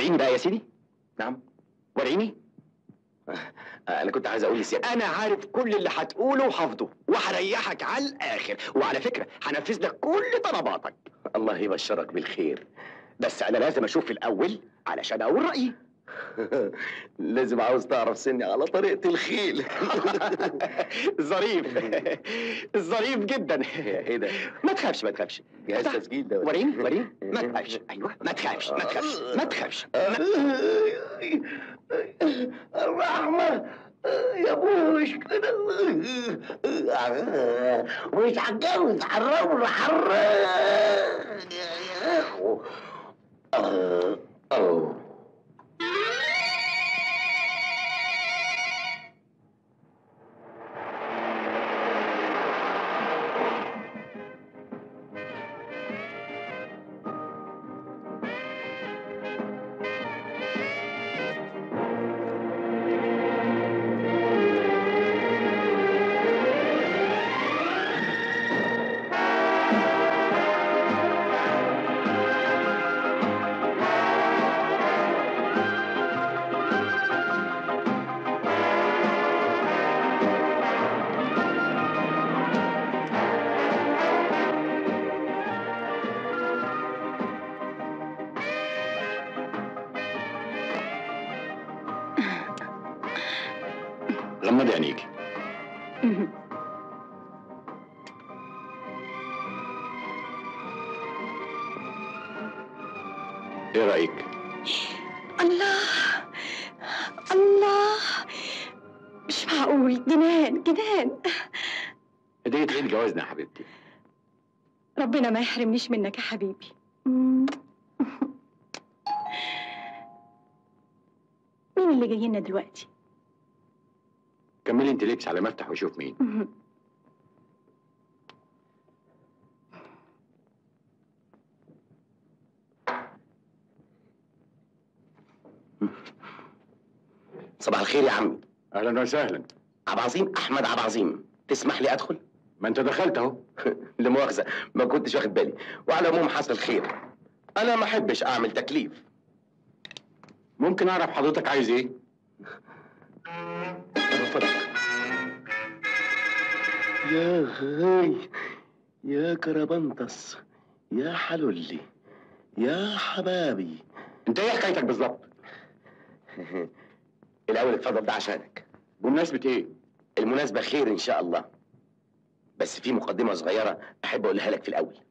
وريني بقى يا سيدي نعم وريني انا كنت عايز اقول لسيادتك انا عارف كل اللي هتقوله وحافظه وهريحك على الاخر وعلى فكره هنفذ لك كل طلباتك الله يبشرك بالخير بس انا لازم اشوف الاول علشان اقول رايي لازم عاوز تعرف سني على طريقة الخيل ظريف ظريف جدا ايه ده؟ ما تخافش ما تخافش جهاز افتح. تسجيل ده وريني وريني ما تخافش ايوه ما تخافش ما تخافش ما تخافش الرحمة يا ابوي مش كده مش هتجوز حرام حرام يا اخو آه، أوه. غمضي عينيكي ايه رايك الله الله مش معقول جنان جنان هديه عيد جوازنا يا حبيبتي ربنا ما يحرمنيش منك يا حبيبي مين اللي جاي لنا دلوقتي؟ كملي انت لبس على ما افتح واشوف مين صباح الخير يا عمي اهلا وسهلا عبد العظيم احمد عبد العظيم تسمح لي ادخل ما انت دخلت اهو لا مؤاخذه ما كنتش واخد بالي وعلى العموم حصل خير انا ما احبش اعمل تكليف ممكن اعرف حضرتك عايز ايه رفضك يا هاي يا كربنطس يا حلولي يا حبابي انت ايه حكايتك بالظبط الاول اتفضل ده عشانك بمناسبه ايه المناسبه خير ان شاء الله بس في مقدمه صغيره احب اقولها لك في الاول